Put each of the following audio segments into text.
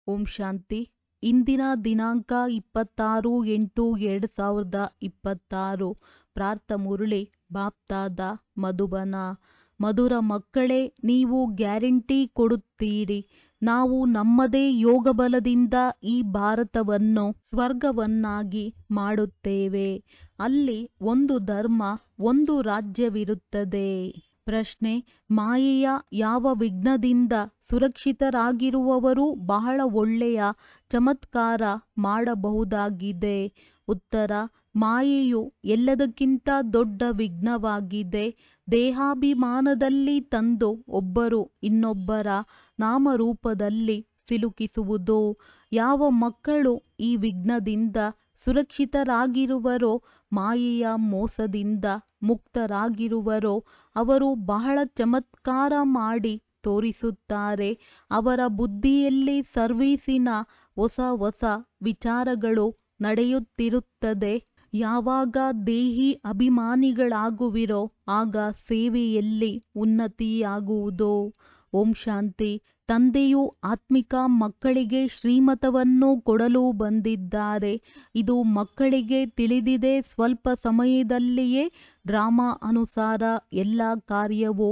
ಓಂ ಶಾಂತಿ ಇಂದಿನ ದಿನಾಂಕ ಇಪ್ಪತ್ತಾರು ಎಂಟು ಎರಡು ಸಾವಿರದ ಇಪ್ಪತ್ತಾರು ಪ್ರಾರ್ಥ ಮುರಳಿ ಬಾಪ್ತಾದ ಮಧುಬನ ಮಧುರ ಮಕ್ಕಳೇ ನೀವು ಗ್ಯಾರಂಟಿ ಕೊಡುತ್ತೀರಿ ನಾವು ನಮ್ಮದೇ ಯೋಗಬಲದಿಂದ ಈ ಭಾರತವನ್ನು ಸ್ವರ್ಗವನ್ನಾಗಿ ಮಾಡುತ್ತೇವೆ ಅಲ್ಲಿ ಒಂದು ಧರ್ಮ ಒಂದು ರಾಜ್ಯವಿರುತ್ತದೆ ಪ್ರಶ್ನೆ ಮಾಯೆಯ ಯಾವ ವಿಘ್ನದಿಂದ ಸುರಕ್ಷಿತರಾಗಿರುವವರು ಬಹಳ ಒಳ್ಳೆಯ ಚಮತ್ಕಾರ ಮಾಡಬಹುದಾಗಿದೆ ಉತ್ತರ ಮಾಯೆಯು ಎಲ್ಲದಕ್ಕಿಂತ ದೊಡ್ಡ ವಿಘ್ನವಾಗಿದೆ ದೇಹಾಭಿಮಾನದಲ್ಲಿ ತಂದು ಒಬ್ಬರು ಇನ್ನೊಬ್ಬರ ನಾಮರೂಪದಲ್ಲಿ ಸಿಲುಕಿಸುವುದು ಯಾವ ಮಕ್ಕಳು ಈ ವಿಘ್ನದಿಂದ ಸುರಕ್ಷಿತರಾಗಿರುವರೋ ಮಾಯೆಯ ಮೋಸದಿಂದ ಮುಕ್ತರಾಗಿರುವರೋ ಅವರು ಬಹಳ ಚಮತ್ಕಾರ ಮಾಡಿ ತೋರಿಸುತ್ತಾರೆ ಅವರ ಬುದ್ಧಿಯಲ್ಲಿ ಸರ್ವೀಸಿನ ಹೊಸ ಹೊಸ ವಿಚಾರಗಳು ನಡೆಯುತ್ತಿರುತ್ತದೆ ಯಾವಾಗ ದೇಹಿ ಅಭಿಮಾನಿಗಳಾಗುವಿರೋ ಆಗ ಸೇವೆಯಲ್ಲಿ ಉನ್ನತಿಯಾಗುವುದು ಓಂ ಶಾಂತಿ ತಂದೆಯು ಆತ್ಮಿಕ ಮಕ್ಕಳಿಗೆ ಶ್ರೀಮತವನ್ನು ಕೊಡಲು ಬಂದಿದ್ದಾರೆ ಇದು ಮಕ್ಕಳಿಗೆ ತಿಳಿದಿದೆ ಸ್ವಲ್ಪ ಸಮಯದಲ್ಲಿಯೇ ಡ್ರಾಮಾ ಅನುಸಾರ ಎಲ್ಲ ಕಾರ್ಯವೂ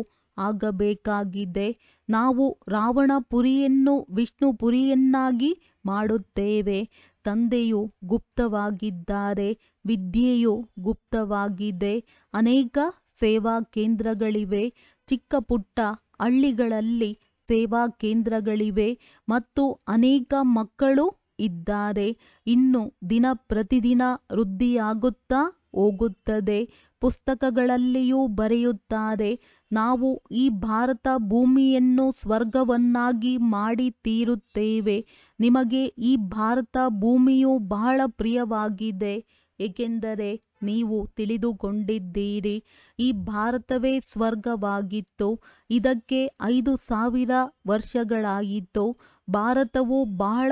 ಆಗಬೇಕಾಗಿದೆ ನಾವು ರಾವಣಪುರಿಯನ್ನು ವಿಷ್ಣುಪುರಿಯನ್ನಾಗಿ ಮಾಡುತ್ತೇವೆ ತಂದೆಯು ಗುಪ್ತವಾಗಿದ್ದಾರೆ ವಿದ್ಯೆಯು ಗುಪ್ತವಾಗಿದೆ ಅನೇಕ ಸೇವಾ ಕೇಂದ್ರಗಳಿವೆ ಚಿಕ್ಕ ಪುಟ್ಟ ಹಳ್ಳಿಗಳಲ್ಲಿ ಸೇವಾ ಕೇಂದ್ರಗಳಿವೆ ಮತ್ತು ಅನೇಕ ಮಕ್ಕಳು ಇದ್ದಾರೆ ಇನ್ನು ದಿನ ಪ್ರತಿದಿನ ವೃದ್ಧಿಯಾಗುತ್ತಾ ಹೋಗುತ್ತದೆ ಪುಸ್ತಕಗಳಲ್ಲಿಯೂ ಬರೆಯುತ್ತಾರೆ ನಾವು ಈ ಭಾರತ ಭೂಮಿಯನ್ನು ಸ್ವರ್ಗವನ್ನಾಗಿ ಮಾಡಿ ತೀರುತ್ತೇವೆ ನಿಮಗೆ ಈ ಭಾರತ ಭೂಮಿಯು ಬಹಳ ಪ್ರಿಯವಾಗಿದೆ ಏಕೆಂದರೆ ನೀವು ತಿಳಿದುಕೊಂಡಿದ್ದೀರಿ ಈ ಭಾರತವೇ ಸ್ವರ್ಗವಾಗಿತ್ತು ಇದಕ್ಕೆ ಐದು ಸಾವಿರ ವರ್ಷಗಳಾಯಿತು ಭಾರತವು ಬಹಳ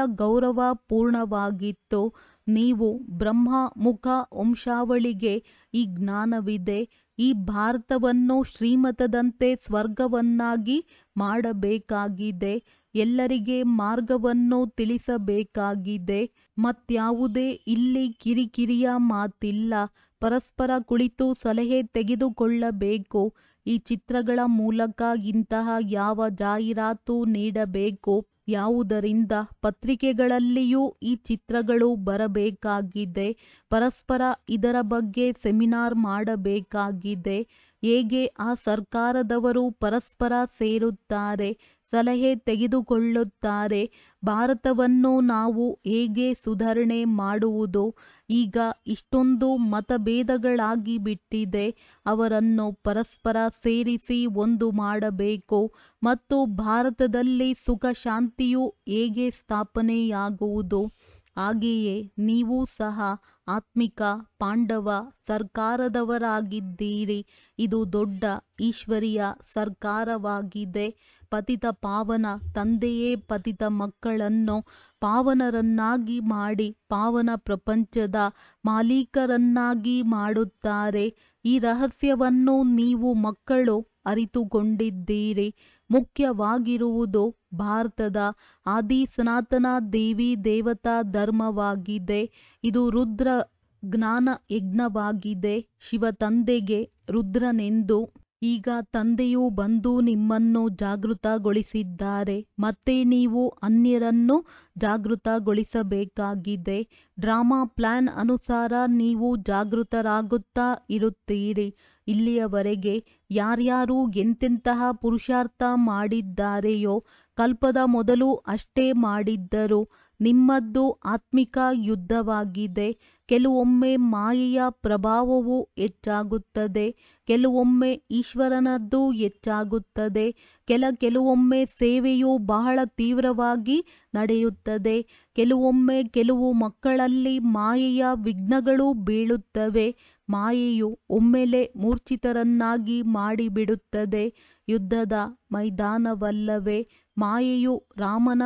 ಗೌರವಪೂರ್ಣವಾಗಿತ್ತು ನೀವು ಬ್ರಹ್ಮ ಮುಖ ವಂಶಾವಳಿಗೆ ಈ ಜ್ಞಾನವಿದೆ ಈ ಭಾರತವನ್ನು ಶ್ರೀಮತದಂತೆ ಸ್ವರ್ಗವನ್ನಾಗಿ ಮಾಡಬೇಕಾಗಿದೆ ಎಲ್ಲರಿಗೆ ಮಾರ್ಗವನ್ನು ತಿಳಿಸಬೇಕಾಗಿದೆ ಮತ್ಯಾವುದೇ ಇಲ್ಲಿ ಕಿರಿಕಿರಿಯ ಮಾತಿಲ್ಲ ಪರಸ್ಪರ ಕುಳಿತು ಸಲಹೆ ತೆಗೆದುಕೊಳ್ಳಬೇಕು ಈ ಚಿತ್ರಗಳ ಮೂಲಕ ಇಂತಹ ಯಾವ ಜಾಹೀರಾತು ನೀಡಬೇಕು ಯಾವುದರಿಂದ ಪತ್ರಿಕೆಗಳಲ್ಲಿಯೂ ಈ ಚಿತ್ರಗಳು ಬರಬೇಕಾಗಿದೆ ಪರಸ್ಪರ ಇದರ ಬಗ್ಗೆ ಸೆಮಿನಾರ್ ಮಾಡಬೇಕಾಗಿದೆ ಹೇಗೆ ಆ ಸರ್ಕಾರದವರು ಪರಸ್ಪರ ಸೇರುತ್ತಾರೆ ಸಲಹೆ ತೆಗೆದುಕೊಳ್ಳುತ್ತಾರೆ ಭಾರತವನ್ನು ನಾವು ಹೇಗೆ ಸುಧಾರಣೆ ಮಾಡುವುದು ಈಗ ಇಷ್ಟೊಂದು ಮತಭೇದಗಳಾಗಿ ಬಿಟ್ಟಿದೆ ಅವರನ್ನು ಪರಸ್ಪರ ಸೇರಿಸಿ ಒಂದು ಮಾಡಬೇಕು ಮತ್ತು ಭಾರತದಲ್ಲಿ ಸುಖ ಶಾಂತಿಯು ಹೇಗೆ ಸ್ಥಾಪನೆಯಾಗುವುದು ಹಾಗೆಯೇ ನೀವು ಸಹ ಆತ್ಮಿಕ ಪಾಂಡವ ಸರ್ಕಾರದವರಾಗಿದ್ದೀರಿ ಇದು ದೊಡ್ಡ ಈಶ್ವರೀಯ ಸರ್ಕಾರವಾಗಿದೆ ಪತಿತ ಪಾವನ ತಂದೆಯೇ ಪತಿತ ಮಕ್ಕಳನ್ನು ಪಾವನರನ್ನಾಗಿ ಮಾಡಿ ಪಾವನ ಪ್ರಪಂಚದ ಮಾಲೀಕರನ್ನಾಗಿ ಮಾಡುತ್ತಾರೆ ಈ ರಹಸ್ಯವನ್ನು ನೀವು ಮಕ್ಕಳು ಅರಿತುಕೊಂಡಿದ್ದೀರಿ ಮುಖ್ಯವಾಗಿರುವುದು ಭಾರತದ ಆದಿ ಸನಾತನ ದೇವಿ ದೇವತಾ ಧರ್ಮವಾಗಿದೆ ಇದು ರುದ್ರ ಜ್ಞಾನ ಯಜ್ಞವಾಗಿದೆ ಶಿವ ತಂದೆಗೆ ರುದ್ರನೆಂದು ಈಗ ತಂದೆಯು ಬಂದು ನಿಮ್ಮನ್ನು ಜಾಗೃತಗೊಳಿಸಿದ್ದಾರೆ ಮತ್ತೆ ನೀವು ಅನ್ಯರನ್ನು ಜಾಗೃತಗೊಳಿಸಬೇಕಾಗಿದೆ ಡ್ರಾಮಾ ಪ್ಲಾನ್ ಅನುಸಾರ ನೀವು ಜಾಗೃತರಾಗುತ್ತಾ ಇರುತ್ತೀರಿ ಇಲ್ಲಿಯವರೆಗೆ ಯಾರ್ಯಾರು ಎಂತೆಂತಹ ಪುರುಷಾರ್ಥ ಮಾಡಿದ್ದಾರೆಯೋ ಕಲ್ಪದ ಮೊದಲು ಅಷ್ಟೇ ಮಾಡಿದ್ದರು ನಿಮ್ಮದ್ದು ಆತ್ಮಿಕ ಯುದ್ಧವಾಗಿದೆ ಕೆಲವೊಮ್ಮೆ ಮಾಯೆಯ ಪ್ರಭಾವವು ಹೆಚ್ಚಾಗುತ್ತದೆ ಕೆಲವೊಮ್ಮೆ ಈಶ್ವರನದ್ದು ಹೆಚ್ಚಾಗುತ್ತದೆ ಕೆಲ ಕೆಲವೊಮ್ಮೆ ಸೇವೆಯು ಬಹಳ ತೀವ್ರವಾಗಿ ನಡೆಯುತ್ತದೆ ಕೆಲವೊಮ್ಮೆ ಕೆಲವು ಮಕ್ಕಳಲ್ಲಿ ಮಾಯೆಯ ವಿಘ್ನಗಳು ಬೀಳುತ್ತವೆ ಮಾಯೆಯು ಒಮ್ಮೆಲೆ ಮೂರ್ಛಿತರನ್ನಾಗಿ ಮಾಡಿಬಿಡುತ್ತದೆ ಯುದ್ಧದ ಮೈದಾನವಲ್ಲವೇ ಮಾಯೆಯು ರಾಮನ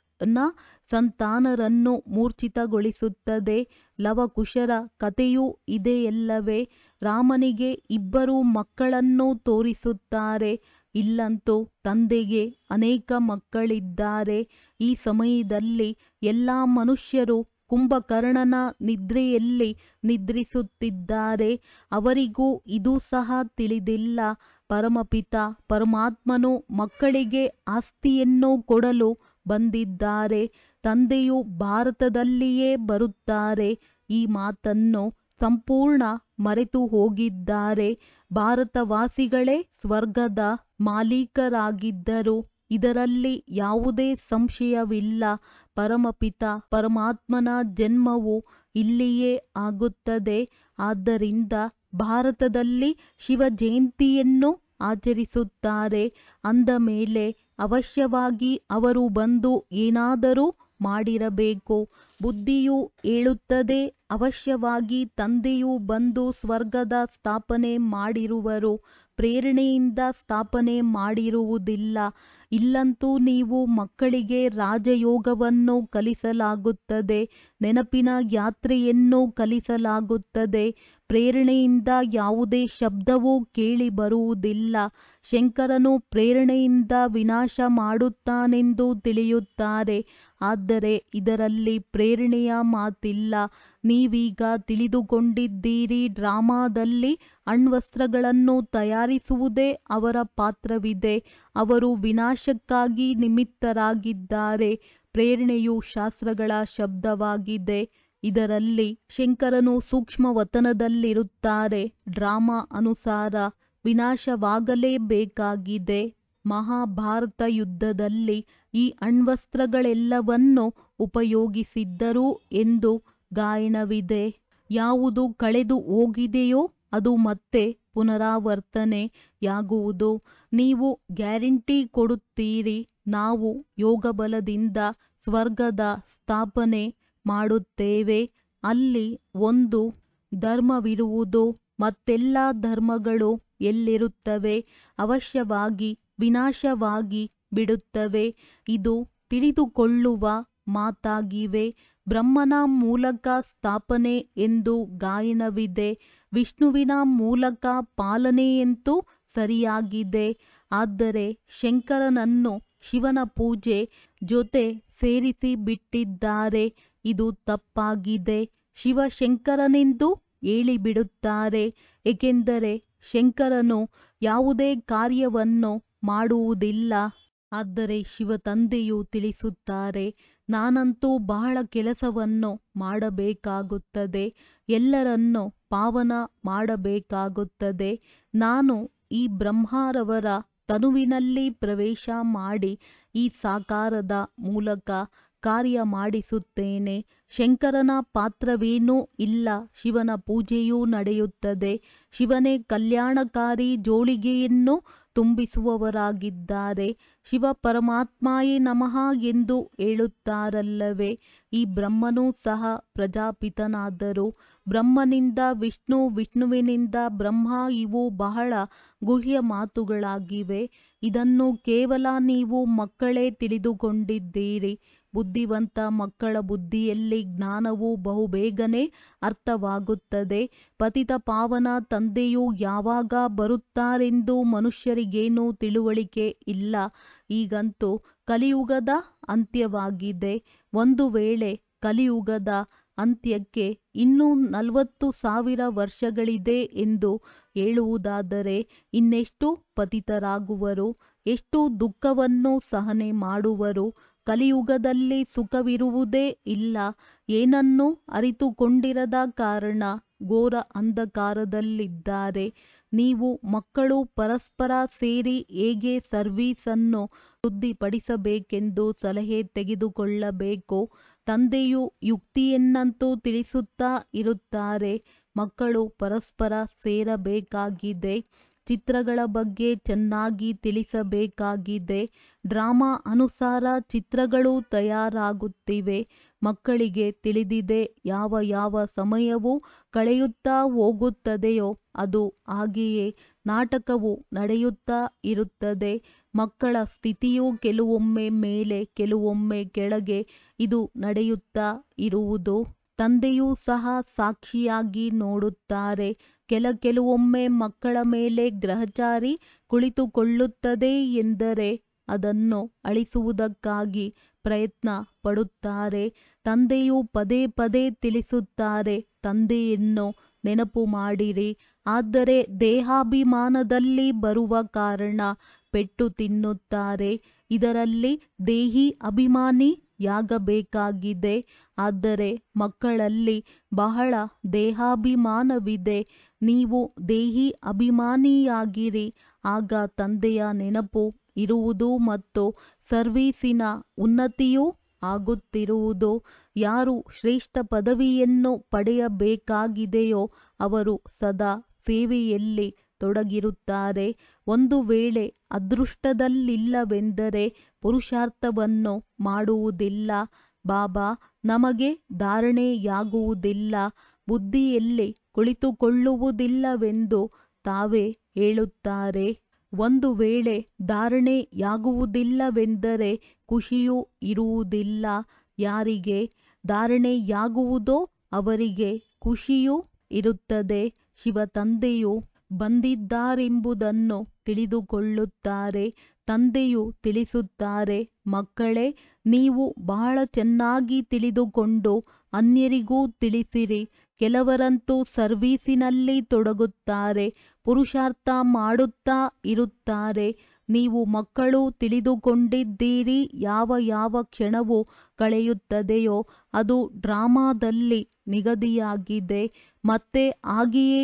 ಸಂತಾನರನ್ನು ಮೂರ್ಛಿತಗೊಳಿಸುತ್ತದೆ ಲವಕುಶರ ಕಥೆಯೂ ಇದೆಯಲ್ಲವೇ ರಾಮನಿಗೆ ಇಬ್ಬರು ಮಕ್ಕಳನ್ನು ತೋರಿಸುತ್ತಾರೆ ಇಲ್ಲಂತೂ ತಂದೆಗೆ ಅನೇಕ ಮಕ್ಕಳಿದ್ದಾರೆ ಈ ಸಮಯದಲ್ಲಿ ಎಲ್ಲ ಮನುಷ್ಯರು ಕುಂಭಕರ್ಣನ ನಿದ್ರೆಯಲ್ಲಿ ನಿದ್ರಿಸುತ್ತಿದ್ದಾರೆ ಅವರಿಗೂ ಇದು ಸಹ ತಿಳಿದಿಲ್ಲ ಪರಮಪಿತ ಪರಮಾತ್ಮನು ಮಕ್ಕಳಿಗೆ ಆಸ್ತಿಯನ್ನು ಕೊಡಲು ಬಂದಿದ್ದಾರೆ ತಂದೆಯು ಭಾರತದಲ್ಲಿಯೇ ಬರುತ್ತಾರೆ ಈ ಮಾತನ್ನು ಸಂಪೂರ್ಣ ಮರೆತು ಹೋಗಿದ್ದಾರೆ ಭಾರತವಾಸಿಗಳೇ ಸ್ವರ್ಗದ ಮಾಲೀಕರಾಗಿದ್ದರು ಇದರಲ್ಲಿ ಯಾವುದೇ ಸಂಶಯವಿಲ್ಲ ಪರಮಪಿತ ಪರಮಾತ್ಮನ ಜನ್ಮವು ಇಲ್ಲಿಯೇ ಆಗುತ್ತದೆ ಆದ್ದರಿಂದ ಭಾರತದಲ್ಲಿ ಶಿವ ಜಯಂತಿಯನ್ನು ಆಚರಿಸುತ್ತಾರೆ ಅಂದ ಮೇಲೆ ಅವಶ್ಯವಾಗಿ ಅವರು ಬಂದು ಏನಾದರೂ ಮಾಡಿರಬೇಕು ಬುದ್ಧಿಯು ಹೇಳುತ್ತದೆ ಅವಶ್ಯವಾಗಿ ತಂದೆಯು ಬಂದು ಸ್ವರ್ಗದ ಸ್ಥಾಪನೆ ಮಾಡಿರುವರು ಪ್ರೇರಣೆಯಿಂದ ಸ್ಥಾಪನೆ ಮಾಡಿರುವುದಿಲ್ಲ ಇಲ್ಲಂತೂ ನೀವು ಮಕ್ಕಳಿಗೆ ರಾಜಯೋಗವನ್ನು ಕಲಿಸಲಾಗುತ್ತದೆ ನೆನಪಿನ ಯಾತ್ರೆಯನ್ನು ಕಲಿಸಲಾಗುತ್ತದೆ ಪ್ರೇರಣೆಯಿಂದ ಯಾವುದೇ ಶಬ್ದವೂ ಕೇಳಿ ಬರುವುದಿಲ್ಲ ಶಂಕರನು ಪ್ರೇರಣೆಯಿಂದ ವಿನಾಶ ಮಾಡುತ್ತಾನೆಂದು ತಿಳಿಯುತ್ತಾರೆ ಆದರೆ ಇದರಲ್ಲಿ ಪ್ರೇರಣೆಯ ಮಾತಿಲ್ಲ ನೀವೀಗ ತಿಳಿದುಕೊಂಡಿದ್ದೀರಿ ಡ್ರಾಮಾದಲ್ಲಿ ಅಣ್ವಸ್ತ್ರಗಳನ್ನು ತಯಾರಿಸುವುದೇ ಅವರ ಪಾತ್ರವಿದೆ ಅವರು ವಿನಾಶಕ್ಕಾಗಿ ನಿಮಿತ್ತರಾಗಿದ್ದಾರೆ ಪ್ರೇರಣೆಯು ಶಾಸ್ತ್ರಗಳ ಶಬ್ದವಾಗಿದೆ ಇದರಲ್ಲಿ ಶಂಕರನು ಸೂಕ್ಷ್ಮ ವತನದಲ್ಲಿರುತ್ತಾರೆ ಡ್ರಾಮಾ ಅನುಸಾರ ವಿನಾಶವಾಗಲೇಬೇಕಾಗಿದೆ ಮಹಾಭಾರತ ಯುದ್ಧದಲ್ಲಿ ಈ ಅಣ್ವಸ್ತ್ರಗಳೆಲ್ಲವನ್ನು ಉಪಯೋಗಿಸಿದ್ದರು ಎಂದು ಗಾಯನವಿದೆ ಯಾವುದು ಕಳೆದು ಹೋಗಿದೆಯೋ ಅದು ಮತ್ತೆ ಪುನರಾವರ್ತನೆಯಾಗುವುದು ನೀವು ಗ್ಯಾರಂಟಿ ಕೊಡುತ್ತೀರಿ ನಾವು ಯೋಗಬಲದಿಂದ ಸ್ವರ್ಗದ ಸ್ಥಾಪನೆ ಮಾಡುತ್ತೇವೆ ಅಲ್ಲಿ ಒಂದು ಧರ್ಮವಿರುವುದು ಮತ್ತೆಲ್ಲ ಧರ್ಮಗಳು ಎಲ್ಲಿರುತ್ತವೆ ಅವಶ್ಯವಾಗಿ ವಿನಾಶವಾಗಿ ಬಿಡುತ್ತವೆ ಇದು ತಿಳಿದುಕೊಳ್ಳುವ ಮಾತಾಗಿವೆ ಬ್ರಹ್ಮನ ಮೂಲಕ ಸ್ಥಾಪನೆ ಎಂದು ಗಾಯನವಿದೆ ವಿಷ್ಣುವಿನ ಮೂಲಕ ಪಾಲನೆಯಂತೂ ಸರಿಯಾಗಿದೆ ಆದರೆ ಶಂಕರನನ್ನು ಶಿವನ ಪೂಜೆ ಜೊತೆ ಸೇರಿಸಿ ಬಿಟ್ಟಿದ್ದಾರೆ ಇದು ತಪ್ಪಾಗಿದೆ ಶಿವ ಶಂಕರನೆಂದು ಹೇಳಿಬಿಡುತ್ತಾರೆ ಏಕೆಂದರೆ ಶಂಕರನು ಯಾವುದೇ ಕಾರ್ಯವನ್ನು ಮಾಡುವುದಿಲ್ಲ ಆದರೆ ಶಿವ ತಂದೆಯು ತಿಳಿಸುತ್ತಾರೆ ನಾನಂತೂ ಬಹಳ ಕೆಲಸವನ್ನು ಮಾಡಬೇಕಾಗುತ್ತದೆ ಎಲ್ಲರನ್ನು ಪಾವನ ಮಾಡಬೇಕಾಗುತ್ತದೆ ನಾನು ಈ ಬ್ರಹ್ಮರವರ ತನುವಿನಲ್ಲಿ ಪ್ರವೇಶ ಮಾಡಿ ಈ ಸಾಕಾರದ ಮೂಲಕ ಕಾರ್ಯ ಮಾಡಿಸುತ್ತೇನೆ ಶಂಕರನ ಪಾತ್ರವೇನೂ ಇಲ್ಲ ಶಿವನ ಪೂಜೆಯೂ ನಡೆಯುತ್ತದೆ ಶಿವನೇ ಕಲ್ಯಾಣಕಾರಿ ಜೋಳಿಗೆಯನ್ನು ತುಂಬಿಸುವವರಾಗಿದ್ದಾರೆ ಶಿವ ಪರಮಾತ್ಮಾಯೇ ನಮಃ ಎಂದು ಹೇಳುತ್ತಾರಲ್ಲವೇ ಈ ಬ್ರಹ್ಮನೂ ಸಹ ಪ್ರಜಾಪಿತನಾದರು ಬ್ರಹ್ಮನಿಂದ ವಿಷ್ಣು ವಿಷ್ಣುವಿನಿಂದ ಬ್ರಹ್ಮ ಇವು ಬಹಳ ಗುಹ್ಯ ಮಾತುಗಳಾಗಿವೆ ಇದನ್ನು ಕೇವಲ ನೀವು ಮಕ್ಕಳೇ ತಿಳಿದುಕೊಂಡಿದ್ದೀರಿ ಬುದ್ಧಿವಂತ ಮಕ್ಕಳ ಬುದ್ಧಿಯಲ್ಲಿ ಜ್ಞಾನವು ಬಹುಬೇಗನೆ ಅರ್ಥವಾಗುತ್ತದೆ ಪತಿತ ಪಾವನ ತಂದೆಯು ಯಾವಾಗ ಬರುತ್ತಾರೆಂದು ಮನುಷ್ಯರಿಗೇನೂ ತಿಳುವಳಿಕೆ ಇಲ್ಲ ಈಗಂತೂ ಕಲಿಯುಗದ ಅಂತ್ಯವಾಗಿದೆ ಒಂದು ವೇಳೆ ಕಲಿಯುಗದ ಅಂತ್ಯಕ್ಕೆ ಇನ್ನೂ ನಲವತ್ತು ಸಾವಿರ ವರ್ಷಗಳಿದೆ ಎಂದು ಹೇಳುವುದಾದರೆ ಇನ್ನೆಷ್ಟು ಪತಿತರಾಗುವರು ಎಷ್ಟು ದುಃಖವನ್ನು ಸಹನೆ ಮಾಡುವರು ಕಲಿಯುಗದಲ್ಲಿ ಸುಖವಿರುವುದೇ ಇಲ್ಲ ಏನನ್ನೂ ಅರಿತುಕೊಂಡಿರದ ಕಾರಣ ಘೋರ ಅಂಧಕಾರದಲ್ಲಿದ್ದಾರೆ ನೀವು ಮಕ್ಕಳು ಪರಸ್ಪರ ಸೇರಿ ಹೇಗೆ ಸರ್ವೀಸನ್ನು ವೃದ್ಧಿಪಡಿಸಬೇಕೆಂದು ಸಲಹೆ ತೆಗೆದುಕೊಳ್ಳಬೇಕು ತಂದೆಯು ಯುಕ್ತಿಯನ್ನಂತೂ ತಿಳಿಸುತ್ತಾ ಇರುತ್ತಾರೆ ಮಕ್ಕಳು ಪರಸ್ಪರ ಸೇರಬೇಕಾಗಿದೆ ಚಿತ್ರಗಳ ಬಗ್ಗೆ ಚೆನ್ನಾಗಿ ತಿಳಿಸಬೇಕಾಗಿದೆ ಡ್ರಾಮಾ ಅನುಸಾರ ಚಿತ್ರಗಳು ತಯಾರಾಗುತ್ತಿವೆ ಮಕ್ಕಳಿಗೆ ತಿಳಿದಿದೆ ಯಾವ ಯಾವ ಸಮಯವು ಕಳೆಯುತ್ತಾ ಹೋಗುತ್ತದೆಯೋ ಅದು ಹಾಗೆಯೇ ನಾಟಕವು ನಡೆಯುತ್ತಾ ಇರುತ್ತದೆ ಮಕ್ಕಳ ಸ್ಥಿತಿಯು ಕೆಲವೊಮ್ಮೆ ಮೇಲೆ ಕೆಲವೊಮ್ಮೆ ಕೆಳಗೆ ಇದು ನಡೆಯುತ್ತಾ ಇರುವುದು ತಂದೆಯೂ ಸಹ ಸಾಕ್ಷಿಯಾಗಿ ನೋಡುತ್ತಾರೆ ಕೆಲ ಕೆಲವೊಮ್ಮೆ ಮಕ್ಕಳ ಮೇಲೆ ಗ್ರಹಚಾರಿ ಕುಳಿತುಕೊಳ್ಳುತ್ತದೆ ಎಂದರೆ ಅದನ್ನು ಅಳಿಸುವುದಕ್ಕಾಗಿ ಪ್ರಯತ್ನ ಪಡುತ್ತಾರೆ ತಂದೆಯು ಪದೇ ಪದೇ ತಿಳಿಸುತ್ತಾರೆ ತಂದೆಯನ್ನು ನೆನಪು ಮಾಡಿರಿ ಆದರೆ ದೇಹಾಭಿಮಾನದಲ್ಲಿ ಬರುವ ಕಾರಣ ಪೆಟ್ಟು ತಿನ್ನುತ್ತಾರೆ ಇದರಲ್ಲಿ ದೇಹಿ ಅಭಿಮಾನಿಯಾಗಬೇಕಾಗಿದೆ ಆದರೆ ಮಕ್ಕಳಲ್ಲಿ ಬಹಳ ದೇಹಾಭಿಮಾನವಿದೆ ನೀವು ದೇಹಿ ಅಭಿಮಾನಿಯಾಗಿರಿ ಆಗ ತಂದೆಯ ನೆನಪು ಇರುವುದು ಮತ್ತು ಸರ್ವೀಸಿನ ಉನ್ನತಿಯೂ ಆಗುತ್ತಿರುವುದು ಯಾರು ಶ್ರೇಷ್ಠ ಪದವಿಯನ್ನು ಪಡೆಯಬೇಕಾಗಿದೆಯೋ ಅವರು ಸದಾ ಸೇವೆಯಲ್ಲಿ ತೊಡಗಿರುತ್ತಾರೆ ಒಂದು ವೇಳೆ ಅದೃಷ್ಟದಲ್ಲಿಲ್ಲವೆಂದರೆ ಪುರುಷಾರ್ಥವನ್ನು ಮಾಡುವುದಿಲ್ಲ ಬಾಬಾ ನಮಗೆ ಧಾರಣೆಯಾಗುವುದಿಲ್ಲ ಬುದ್ಧಿಯಲ್ಲಿ ಕುಳಿತುಕೊಳ್ಳುವುದಿಲ್ಲವೆಂದು ತಾವೇ ಹೇಳುತ್ತಾರೆ ಒಂದು ವೇಳೆ ಧಾರಣೆಯಾಗುವುದಿಲ್ಲವೆಂದರೆ ಖುಷಿಯೂ ಇರುವುದಿಲ್ಲ ಯಾರಿಗೆ ಧಾರಣೆಯಾಗುವುದೋ ಅವರಿಗೆ ಖುಷಿಯೂ ಇರುತ್ತದೆ ಶಿವ ತಂದೆಯು ಬಂದಿದ್ದಾರೆಂಬುದನ್ನು ತಿಳಿದುಕೊಳ್ಳುತ್ತಾರೆ ತಂದೆಯು ತಿಳಿಸುತ್ತಾರೆ ಮಕ್ಕಳೇ ನೀವು ಬಹಳ ಚೆನ್ನಾಗಿ ತಿಳಿದುಕೊಂಡು ಅನ್ಯರಿಗೂ ತಿಳಿಸಿರಿ ಕೆಲವರಂತೂ ಸರ್ವೀಸಿನಲ್ಲಿ ತೊಡಗುತ್ತಾರೆ ಪುರುಷಾರ್ಥ ಮಾಡುತ್ತಾ ಇರುತ್ತಾರೆ ನೀವು ಮಕ್ಕಳು ತಿಳಿದುಕೊಂಡಿದ್ದೀರಿ ಯಾವ ಯಾವ ಕ್ಷಣವು ಕಳೆಯುತ್ತದೆಯೋ ಅದು ಡ್ರಾಮಾದಲ್ಲಿ ನಿಗದಿಯಾಗಿದೆ ಮತ್ತೆ ಹಾಗೆಯೇ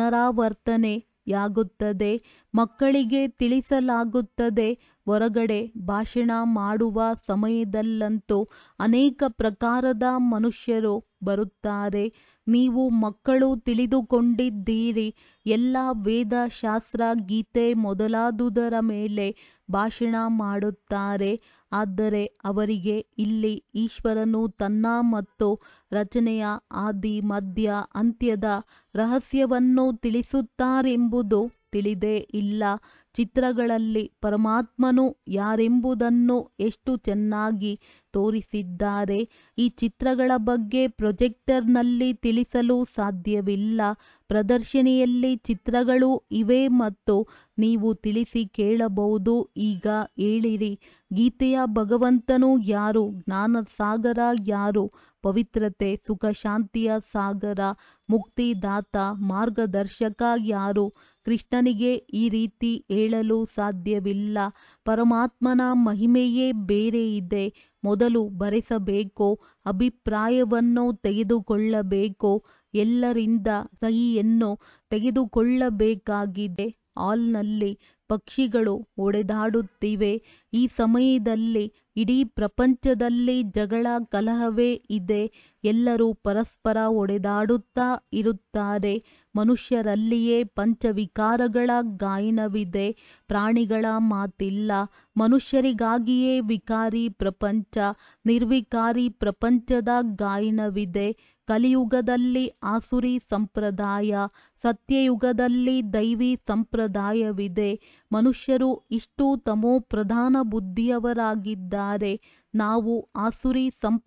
ಪುನರಾವರ್ತನೆಯಾಗುತ್ತದೆ ಮಕ್ಕಳಿಗೆ ತಿಳಿಸಲಾಗುತ್ತದೆ ಹೊರಗಡೆ ಭಾಷಣ ಮಾಡುವ ಸಮಯದಲ್ಲಂತೂ ಅನೇಕ ಪ್ರಕಾರದ ಮನುಷ್ಯರು ಬರುತ್ತಾರೆ ನೀವು ಮಕ್ಕಳು ತಿಳಿದುಕೊಂಡಿದ್ದೀರಿ ಎಲ್ಲ ವೇದ ಶಾಸ್ತ್ರ ಗೀತೆ ಮೊದಲಾದುದರ ಮೇಲೆ ಭಾಷಣ ಮಾಡುತ್ತಾರೆ ಆದರೆ ಅವರಿಗೆ ಇಲ್ಲಿ ಈಶ್ವರನು ತನ್ನ ಮತ್ತು ರಚನೆಯ ಆದಿ ಮಧ್ಯ ಅಂತ್ಯದ ರಹಸ್ಯವನ್ನು ತಿಳಿಸುತ್ತಾರೆಂಬುದು ತಿಳಿದೇ ಇಲ್ಲ ಚಿತ್ರಗಳಲ್ಲಿ ಪರಮಾತ್ಮನು ಯಾರೆಂಬುದನ್ನು ಎಷ್ಟು ಚೆನ್ನಾಗಿ ತೋರಿಸಿದ್ದಾರೆ ಈ ಚಿತ್ರಗಳ ಬಗ್ಗೆ ಪ್ರೊಜೆಕ್ಟರ್ನಲ್ಲಿ ತಿಳಿಸಲು ಸಾಧ್ಯವಿಲ್ಲ ಪ್ರದರ್ಶನಿಯಲ್ಲಿ ಚಿತ್ರಗಳು ಇವೆ ಮತ್ತು ನೀವು ತಿಳಿಸಿ ಕೇಳಬಹುದು ಈಗ ಹೇಳಿರಿ ಗೀತೆಯ ಭಗವಂತನು ಯಾರು ಜ್ಞಾನಸಾಗರ ಯಾರು ಪವಿತ್ರತೆ ಸುಖ ಶಾಂತಿಯ ಸಾಗರ ಮುಕ್ತಿದಾತ ಮಾರ್ಗದರ್ಶಕ ಯಾರು ಕೃಷ್ಣನಿಗೆ ಈ ರೀತಿ ಹೇಳಲು ಸಾಧ್ಯವಿಲ್ಲ ಪರಮಾತ್ಮನ ಮಹಿಮೆಯೇ ಬೇರೆ ಇದೆ ಮೊದಲು ಬರೆಸಬೇಕು ಅಭಿಪ್ರಾಯವನ್ನು ತೆಗೆದುಕೊಳ್ಳಬೇಕು ಎಲ್ಲರಿಂದ ಸಹಿಯನ್ನು ತೆಗೆದುಕೊಳ್ಳಬೇಕಾಗಿದೆ ಹಾಲ್ನಲ್ಲಿ ಪಕ್ಷಿಗಳು ಓಡಾಡುತ್ತಿವೆ ಈ ಸಮಯದಲ್ಲಿ ಇಡೀ ಪ್ರಪಂಚದಲ್ಲಿ ಜಗಳ ಕಲಹವೇ ಇದೆ ಎಲ್ಲರೂ ಪರಸ್ಪರ ಹೊಡೆದಾಡುತ್ತಾ ಇರುತ್ತಾರೆ ಮನುಷ್ಯರಲ್ಲಿಯೇ ಪಂಚವಿಕಾರಗಳ ಗಾಯನವಿದೆ ಪ್ರಾಣಿಗಳ ಮಾತಿಲ್ಲ ಮನುಷ್ಯರಿಗಾಗಿಯೇ ವಿಕಾರಿ ಪ್ರಪಂಚ ನಿರ್ವಿಕಾರಿ ಪ್ರಪಂಚದ ಗಾಯನವಿದೆ ಕಲಿಯುಗದಲ್ಲಿ ಆಸುರಿ ಸಂಪ್ರದಾಯ ಸತ್ಯಯುಗದಲ್ಲಿ ದೈವಿ ಸಂಪ್ರದಾಯವಿದೆ ಮನುಷ್ಯರು ಇಷ್ಟು ತಮೋಪ್ರಧಾನ ಬುದ್ಧಿಯವರಾಗಿದ್ದಾರೆ ನಾವು ಆಸುರಿ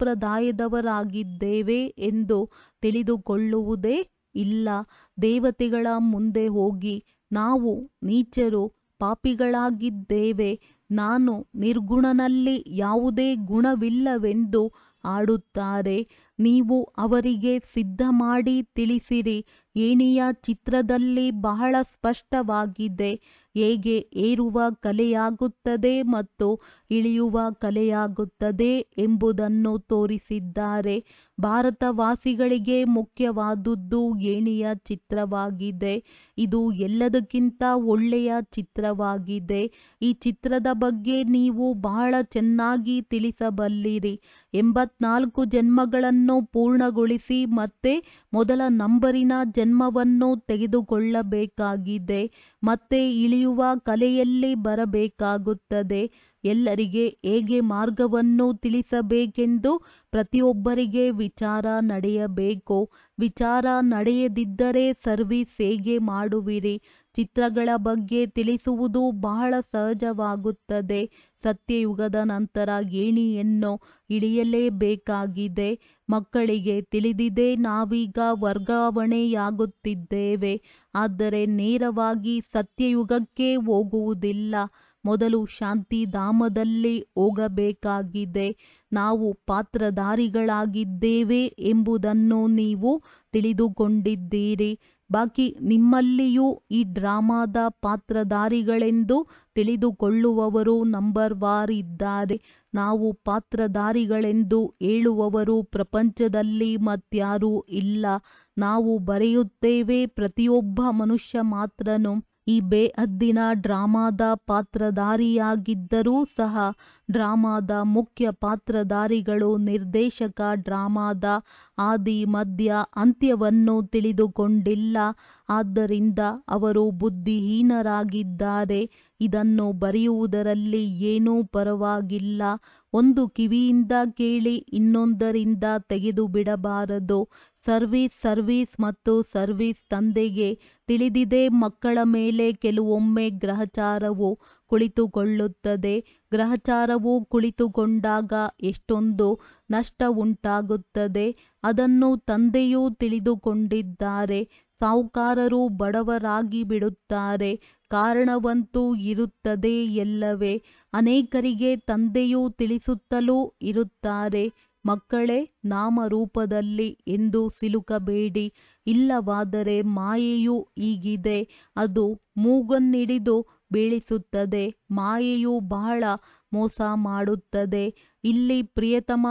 ಸಂಪ್ರದಾಯದವರಾಗಿದ್ದೇವೆ ಎಂದು ತಿಳಿದುಕೊಳ್ಳುವುದೇ ಇಲ್ಲ ದೇವತೆಗಳ ಮುಂದೆ ಹೋಗಿ ನಾವು ನೀಚರು ಪಾಪಿಗಳಾಗಿದ್ದೇವೆ ನಾನು ನಿರ್ಗುಣನಲ್ಲಿ ಯಾವುದೇ ಗುಣವಿಲ್ಲವೆಂದು ಆಡುತ್ತಾರೆ ನೀವು ಅವರಿಗೆ ಸಿದ್ಧ ಮಾಡಿ ತಿಳಿಸಿರಿ ಏಣಿಯ ಚಿತ್ರದಲ್ಲಿ ಬಹಳ ಸ್ಪಷ್ಟವಾಗಿದೆ ಹೇಗೆ ಏರುವ ಕಲೆಯಾಗುತ್ತದೆ ಮತ್ತು ಇಳಿಯುವ ಕಲೆಯಾಗುತ್ತದೆ ಎಂಬುದನ್ನು ತೋರಿಸಿದ್ದಾರೆ ಭಾರತವಾಸಿಗಳಿಗೆ ಮುಖ್ಯವಾದುದು ಏಣಿಯ ಚಿತ್ರವಾಗಿದೆ ಇದು ಎಲ್ಲದಕ್ಕಿಂತ ಒಳ್ಳೆಯ ಚಿತ್ರವಾಗಿದೆ ಈ ಚಿತ್ರದ ಬಗ್ಗೆ ನೀವು ಬಹಳ ಚೆನ್ನಾಗಿ ತಿಳಿಸಬಲ್ಲಿರಿ ಎಂಬತ್ನಾಲ್ಕು ಜನ್ಮಗಳನ್ನು ಪೂರ್ಣಗೊಳಿಸಿ ಮತ್ತೆ ಮೊದಲ ನಂಬರಿನ ಜನ್ಮವನ್ನು ತೆಗೆದುಕೊಳ್ಳಬೇಕಾಗಿದೆ ಮತ್ತೆ ಇಳಿಯುವ ಕಲೆಯಲ್ಲಿ ಬರಬೇಕಾಗುತ್ತದೆ ಎಲ್ಲರಿಗೆ ಹೇಗೆ ಮಾರ್ಗವನ್ನು ತಿಳಿಸಬೇಕೆಂದು ಪ್ರತಿಯೊಬ್ಬರಿಗೆ ವಿಚಾರ ನಡೆಯಬೇಕು ವಿಚಾರ ನಡೆಯದಿದ್ದರೆ ಸರ್ವಿಸ್ ಹೇಗೆ ಮಾಡುವಿರಿ ಚಿತ್ರಗಳ ಬಗ್ಗೆ ತಿಳಿಸುವುದು ಬಹಳ ಸಹಜವಾಗುತ್ತದೆ ಸತ್ಯಯುಗದ ನಂತರ ಏಣಿಯನ್ನು ಇಳಿಯಲೇಬೇಕಾಗಿದೆ ಮಕ್ಕಳಿಗೆ ತಿಳಿದಿದೆ ನಾವೀಗ ವರ್ಗಾವಣೆಯಾಗುತ್ತಿದ್ದೇವೆ ಆದರೆ ನೇರವಾಗಿ ಸತ್ಯಯುಗಕ್ಕೆ ಹೋಗುವುದಿಲ್ಲ ಮೊದಲು ಶಾಂತಿಧಾಮದಲ್ಲಿ ಹೋಗಬೇಕಾಗಿದೆ ನಾವು ಪಾತ್ರಧಾರಿಗಳಾಗಿದ್ದೇವೆ ಎಂಬುದನ್ನು ನೀವು ತಿಳಿದುಕೊಂಡಿದ್ದೀರಿ ಬಾಕಿ ನಿಮ್ಮಲ್ಲಿಯೂ ಈ ಡ್ರಾಮಾದ ಪಾತ್ರಧಾರಿಗಳೆಂದು ತಿಳಿದುಕೊಳ್ಳುವವರು ನಂಬರ್ ವಾರ್ ಇದ್ದಾರೆ ನಾವು ಪಾತ್ರಧಾರಿಗಳೆಂದು ಹೇಳುವವರು ಪ್ರಪಂಚದಲ್ಲಿ ಮತ್ಯಾರೂ ಇಲ್ಲ ನಾವು ಬರೆಯುತ್ತೇವೆ ಪ್ರತಿಯೊಬ್ಬ ಮನುಷ್ಯ ಮಾತ್ರನು ಈ ಬೇಹದ್ದಿನ ಡ್ರಾಮಾದ ಪಾತ್ರಧಾರಿಯಾಗಿದ್ದರೂ ಸಹ ಡ್ರಾಮಾದ ಮುಖ್ಯ ಪಾತ್ರಧಾರಿಗಳು ನಿರ್ದೇಶಕ ಡ್ರಾಮಾದ ಆದಿ ಮಧ್ಯ ಅಂತ್ಯವನ್ನು ತಿಳಿದುಕೊಂಡಿಲ್ಲ ಆದ್ದರಿಂದ ಅವರು ಬುದ್ಧಿಹೀನರಾಗಿದ್ದಾರೆ ಇದನ್ನು ಬರೆಯುವುದರಲ್ಲಿ ಏನೂ ಪರವಾಗಿಲ್ಲ ಒಂದು ಕಿವಿಯಿಂದ ಕೇಳಿ ಇನ್ನೊಂದರಿಂದ ತೆಗೆದು ಬಿಡಬಾರದು ಸರ್ವಿಸ್ ಸರ್ವಿಸ್ ಮತ್ತು ಸರ್ವಿಸ್ ತಂದೆಗೆ ತಿಳಿದಿದೆ ಮಕ್ಕಳ ಮೇಲೆ ಕೆಲವೊಮ್ಮೆ ಗ್ರಹಚಾರವು ಕುಳಿತುಕೊಳ್ಳುತ್ತದೆ ಗ್ರಹಚಾರವು ಕುಳಿತುಕೊಂಡಾಗ ಎಷ್ಟೊಂದು ನಷ್ಟ ಉಂಟಾಗುತ್ತದೆ ಅದನ್ನು ತಂದೆಯೂ ತಿಳಿದುಕೊಂಡಿದ್ದಾರೆ ಸಾಹುಕಾರರು ಬಡವರಾಗಿ ಬಿಡುತ್ತಾರೆ ಕಾರಣವಂತೂ ಇರುತ್ತದೆ ಎಲ್ಲವೇ ಅನೇಕರಿಗೆ ತಂದೆಯು ತಿಳಿಸುತ್ತಲೂ ಇರುತ್ತಾರೆ ಮಕ್ಕಳೇ ನಾಮರೂಪದಲ್ಲಿ ಎಂದು ಸಿಲುಕಬೇಡಿ ಇಲ್ಲವಾದರೆ ಮಾಯೆಯು ಹೀಗಿದೆ ಅದು ಮೂಗನ್ನಿಡಿದು ಬೀಳಿಸುತ್ತದೆ ಮಾಯೆಯು ಬಹಳ ಮೋಸ ಮಾಡುತ್ತದೆ ಇಲ್ಲಿ ಪ್ರಿಯತಮ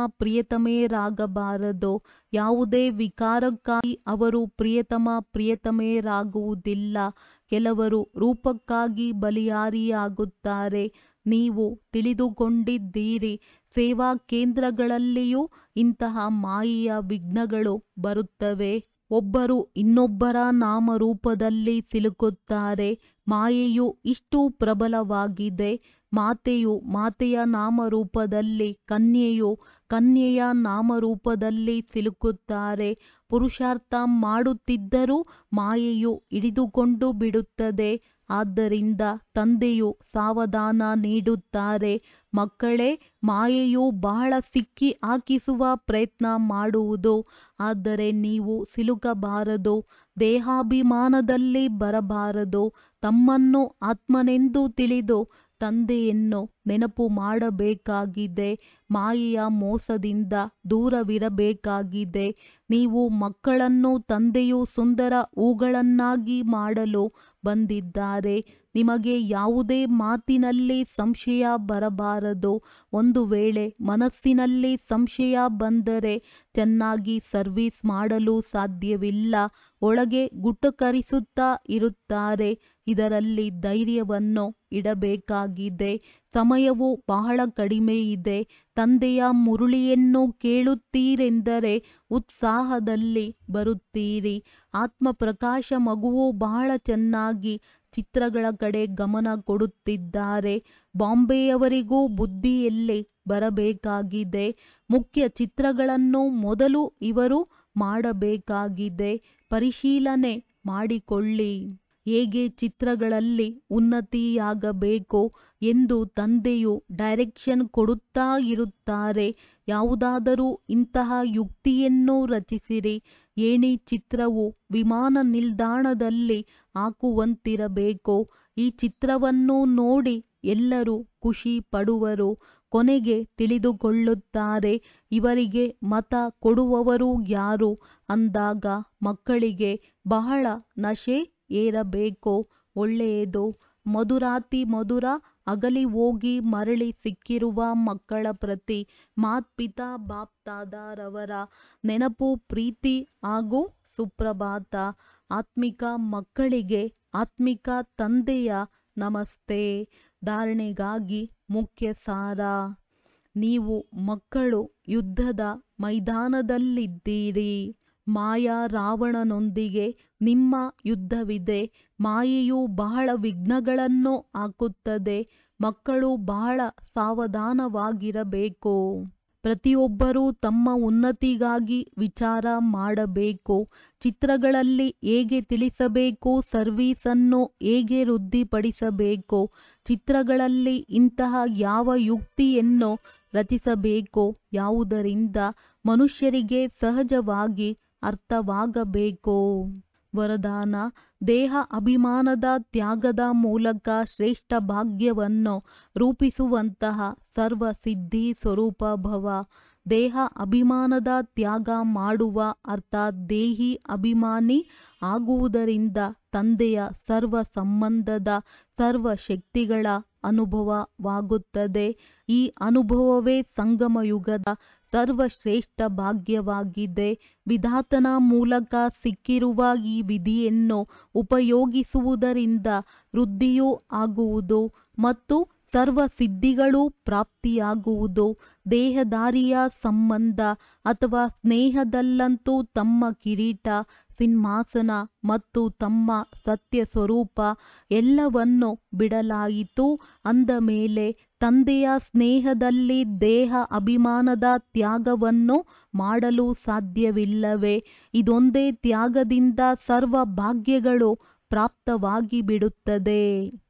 ಪ್ರಿಯತಮೆಯರಾಗಬಾರದು ಯಾವುದೇ ವಿಕಾರಕ್ಕಾಗಿ ಅವರು ಪ್ರಿಯತಮ ಪ್ರಿಯತಮೆಯರಾಗುವುದಿಲ್ಲ ಕೆಲವರು ರೂಪಕ್ಕಾಗಿ ಬಲಿಯಾರಿಯಾಗುತ್ತಾರೆ ನೀವು ತಿಳಿದುಕೊಂಡಿದ್ದೀರಿ ಸೇವಾ ಕೇಂದ್ರಗಳಲ್ಲಿಯೂ ಇಂತಹ ಮಾಯೆಯ ವಿಘ್ನಗಳು ಬರುತ್ತವೆ ಒಬ್ಬರು ಇನ್ನೊಬ್ಬರ ನಾಮರೂಪದಲ್ಲಿ ಸಿಲುಕುತ್ತಾರೆ ಮಾಯೆಯು ಇಷ್ಟು ಪ್ರಬಲವಾಗಿದೆ ಮಾತೆಯು ಮಾತೆಯ ನಾಮರೂಪದಲ್ಲಿ ಕನ್ಯೆಯು ಕನ್ಯೆಯ ನಾಮರೂಪದಲ್ಲಿ ಸಿಲುಕುತ್ತಾರೆ ಪುರುಷಾರ್ಥ ಮಾಡುತ್ತಿದ್ದರೂ ಮಾಯೆಯು ಹಿಡಿದುಕೊಂಡು ಬಿಡುತ್ತದೆ ಆದ್ದರಿಂದ ತಂದೆಯು ಸಾವಧಾನ ನೀಡುತ್ತಾರೆ ಮಕ್ಕಳೇ ಮಾಯೆಯು ಬಹಳ ಸಿಕ್ಕಿ ಹಾಕಿಸುವ ಪ್ರಯತ್ನ ಮಾಡುವುದು ಆದರೆ ನೀವು ಸಿಲುಕಬಾರದು ದೇಹಾಭಿಮಾನದಲ್ಲಿ ಬರಬಾರದು ತಮ್ಮನ್ನು ಆತ್ಮನೆಂದು ತಿಳಿದು ತಂದೆಯನ್ನು ನೆನಪು ಮಾಡಬೇಕಾಗಿದೆ ಮಾಯೆಯ ಮೋಸದಿಂದ ದೂರವಿರಬೇಕಾಗಿದೆ ನೀವು ಮಕ್ಕಳನ್ನು ತಂದೆಯು ಸುಂದರ ಹೂಗಳನ್ನಾಗಿ ಮಾಡಲು ಬಂದಿದ್ದಾರೆ ನಿಮಗೆ ಯಾವುದೇ ಮಾತಿನಲ್ಲಿ ಸಂಶಯ ಬರಬಾರದು ಒಂದು ವೇಳೆ ಮನಸ್ಸಿನಲ್ಲಿ ಸಂಶಯ ಬಂದರೆ ಚೆನ್ನಾಗಿ ಸರ್ವಿಸ್ ಮಾಡಲು ಸಾಧ್ಯವಿಲ್ಲ ಒಳಗೆ ಗುಟುಕರಿಸುತ್ತಾ ಇರುತ್ತಾರೆ ಇದರಲ್ಲಿ ಧೈರ್ಯವನ್ನು ಇಡಬೇಕಾಗಿದೆ ಸಮಯವು ಬಹಳ ಕಡಿಮೆ ಇದೆ ತಂದೆಯ ಮುರುಳಿಯನ್ನು ಕೇಳುತ್ತೀರೆಂದರೆ ಉತ್ಸಾಹದಲ್ಲಿ ಬರುತ್ತೀರಿ ಆತ್ಮಪ್ರಕಾಶ ಮಗುವು ಬಹಳ ಚೆನ್ನಾಗಿ ಚಿತ್ರಗಳ ಕಡೆ ಗಮನ ಕೊಡುತ್ತಿದ್ದಾರೆ ಬಾಂಬೆಯವರಿಗೂ ಬುದ್ಧಿಯಲ್ಲಿ ಬರಬೇಕಾಗಿದೆ ಮುಖ್ಯ ಚಿತ್ರಗಳನ್ನು ಮೊದಲು ಇವರು ಮಾಡಬೇಕಾಗಿದೆ ಪರಿಶೀಲನೆ ಮಾಡಿಕೊಳ್ಳಿ ಹೇಗೆ ಚಿತ್ರಗಳಲ್ಲಿ ಉನ್ನತಿಯಾಗಬೇಕು ಎಂದು ತಂದೆಯು ಡೈರೆಕ್ಷನ್ ಕೊಡುತ್ತಾ ಇರುತ್ತಾರೆ ಯಾವುದಾದರೂ ಇಂತಹ ಯುಕ್ತಿಯನ್ನು ರಚಿಸಿರಿ ಏಣಿ ಚಿತ್ರವು ವಿಮಾನ ನಿಲ್ದಾಣದಲ್ಲಿ ಹಾಕುವಂತಿರಬೇಕು ಈ ಚಿತ್ರವನ್ನು ನೋಡಿ ಎಲ್ಲರೂ ಖುಷಿ ಪಡುವರು ಕೊನೆಗೆ ತಿಳಿದುಕೊಳ್ಳುತ್ತಾರೆ ಇವರಿಗೆ ಮತ ಕೊಡುವವರು ಯಾರು ಅಂದಾಗ ಮಕ್ಕಳಿಗೆ ಬಹಳ ನಶೆ ಏರಬೇಕು ಒಳ್ಳೆಯದು ಮಧುರಾತಿ ಮಧುರ ಅಗಲಿ ಹೋಗಿ ಮರಳಿ ಸಿಕ್ಕಿರುವ ಮಕ್ಕಳ ಪ್ರತಿ ಮಾತ್ಪಿತಾ ಬಾಪ್ತಾದರವರ ನೆನಪು ಪ್ರೀತಿ ಹಾಗೂ ಸುಪ್ರಭಾತ ಆತ್ಮಿಕ ಮಕ್ಕಳಿಗೆ ಆತ್ಮಿಕ ತಂದೆಯ ನಮಸ್ತೆ ಧಾರಣೆಗಾಗಿ ಮುಖ್ಯ ಸಾರ ನೀವು ಮಕ್ಕಳು ಯುದ್ಧದ ಮೈದಾನದಲ್ಲಿದ್ದೀರಿ ಮಾಯಾ ರಾವಣನೊಂದಿಗೆ ನಿಮ್ಮ ಯುದ್ಧವಿದೆ ಮಾಯೆಯು ಬಹಳ ವಿಘ್ನಗಳನ್ನು ಹಾಕುತ್ತದೆ ಮಕ್ಕಳು ಬಹಳ ಸಾವಧಾನವಾಗಿರಬೇಕು ಪ್ರತಿಯೊಬ್ಬರೂ ತಮ್ಮ ಉನ್ನತಿಗಾಗಿ ವಿಚಾರ ಮಾಡಬೇಕು ಚಿತ್ರಗಳಲ್ಲಿ ಹೇಗೆ ತಿಳಿಸಬೇಕು ಸರ್ವೀಸನ್ನು ಹೇಗೆ ವೃದ್ಧಿಪಡಿಸಬೇಕು ಚಿತ್ರಗಳಲ್ಲಿ ಇಂತಹ ಯಾವ ಯುಕ್ತಿಯನ್ನು ರಚಿಸಬೇಕು ಯಾವುದರಿಂದ ಮನುಷ್ಯರಿಗೆ ಸಹಜವಾಗಿ ಅರ್ಥವಾಗಬೇಕು ವರದಾನ ದೇಹ ಅಭಿಮಾನದ ತ್ಯಾಗದ ಮೂಲಕ ಶ್ರೇಷ್ಠ ಭಾಗ್ಯವನ್ನು ರೂಪಿಸುವಂತಹ ಸರ್ವಸಿದ್ಧಿ ಸ್ವರೂಪ ಭವ ದೇಹ ಅಭಿಮಾನದ ತ್ಯಾಗ ಮಾಡುವ ಅರ್ಥಾತ್ ದೇಹಿ ಅಭಿಮಾನಿ ಆಗುವುದರಿಂದ ತಂದೆಯ ಸರ್ವ ಸಂಬಂಧದ ಸರ್ವ ಶಕ್ತಿಗಳ ಅನುಭವವಾಗುತ್ತದೆ ಈ ಅನುಭವವೇ ಸಂಗಮ ಯುಗದ ಸರ್ವಶ್ರೇಷ್ಠ ಭಾಗ್ಯವಾಗಿದೆ ವಿಧಾತನ ಮೂಲಕ ಸಿಕ್ಕಿರುವ ಈ ವಿಧಿಯನ್ನು ಉಪಯೋಗಿಸುವುದರಿಂದ ವೃದ್ಧಿಯೂ ಆಗುವುದು ಮತ್ತು ಸರ್ವ ಸಿದ್ಧಿಗಳೂ ಪ್ರಾಪ್ತಿಯಾಗುವುದು ದೇಹದಾರಿಯ ಸಂಬಂಧ ಅಥವಾ ಸ್ನೇಹದಲ್ಲಂತೂ ತಮ್ಮ ಕಿರೀಟ ಸಿಂಹಾಸನ ಮತ್ತು ತಮ್ಮ ಸತ್ಯ ಸ್ವರೂಪ ಎಲ್ಲವನ್ನು ಬಿಡಲಾಯಿತು ಅಂದ ಮೇಲೆ ತಂದೆಯ ಸ್ನೇಹದಲ್ಲಿ ದೇಹ ಅಭಿಮಾನದ ತ್ಯಾಗವನ್ನು ಮಾಡಲು ಸಾಧ್ಯವಿಲ್ಲವೇ ಇದೊಂದೇ ತ್ಯಾಗದಿಂದ ಸರ್ವ ಭಾಗ್ಯಗಳು ಪ್ರಾಪ್ತವಾಗಿ ಬಿಡುತ್ತದೆ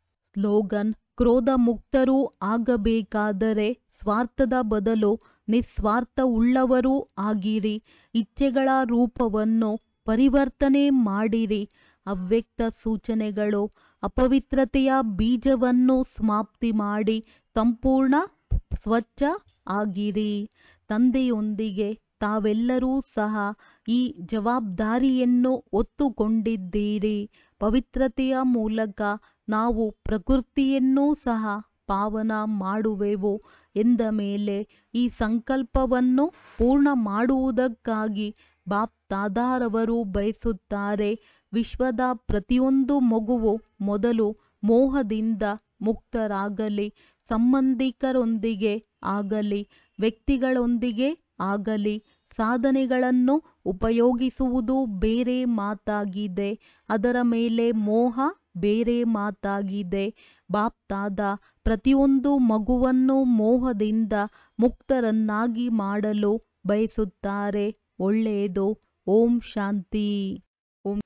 ಸ್ಲೋಗನ್ ಕ್ರೋಧ ಮುಕ್ತರೂ ಆಗಬೇಕಾದರೆ ಸ್ವಾರ್ಥದ ಬದಲು ನಿಸ್ವಾರ್ಥವುಳ್ಳವರೂ ಆಗಿರಿ ಇಚ್ಛೆಗಳ ರೂಪವನ್ನು ಪರಿವರ್ತನೆ ಮಾಡಿರಿ ಅವ್ಯಕ್ತ ಸೂಚನೆಗಳು ಅಪವಿತ್ರತೆಯ ಬೀಜವನ್ನು ಸಮಾಪ್ತಿ ಮಾಡಿ ಸಂಪೂರ್ಣ ಸ್ವಚ್ಛ ಆಗಿರಿ ತಂದೆಯೊಂದಿಗೆ ತಾವೆಲ್ಲರೂ ಸಹ ಈ ಜವಾಬ್ದಾರಿಯನ್ನು ಒತ್ತುಕೊಂಡಿದ್ದೀರಿ ಪವಿತ್ರತೆಯ ಮೂಲಕ ನಾವು ಪ್ರಕೃತಿಯನ್ನೂ ಸಹ ಪಾವನ ಮಾಡುವೆವು ಎಂದ ಮೇಲೆ ಈ ಸಂಕಲ್ಪವನ್ನು ಪೂರ್ಣ ಮಾಡುವುದಕ್ಕಾಗಿ ಬಾಪ್ ದಾದಾರವರು ಬಯಸುತ್ತಾರೆ ವಿಶ್ವದ ಪ್ರತಿಯೊಂದು ಮಗುವು ಮೊದಲು ಮೋಹದಿಂದ ಮುಕ್ತರಾಗಲಿ ಸಂಬಂಧಿಕರೊಂದಿಗೆ ಆಗಲಿ ವ್ಯಕ್ತಿಗಳೊಂದಿಗೆ ಆಗಲಿ ಸಾಧನೆಗಳನ್ನು ಉಪಯೋಗಿಸುವುದು ಬೇರೆ ಮಾತಾಗಿದೆ ಅದರ ಮೇಲೆ ಮೋಹ ಬೇರೆ ಮಾತಾಗಿದೆ ಬಾಪ್ ದಾದಾ ಪ್ರತಿಯೊಂದು ಮಗುವನ್ನು ಮೋಹದಿಂದ ಮುಕ್ತರನ್ನಾಗಿ ಮಾಡಲು ಬಯಸುತ್ತಾರೆ ಒಳ್ಳೆಯದು ಓಂ ಶಾಂತಿ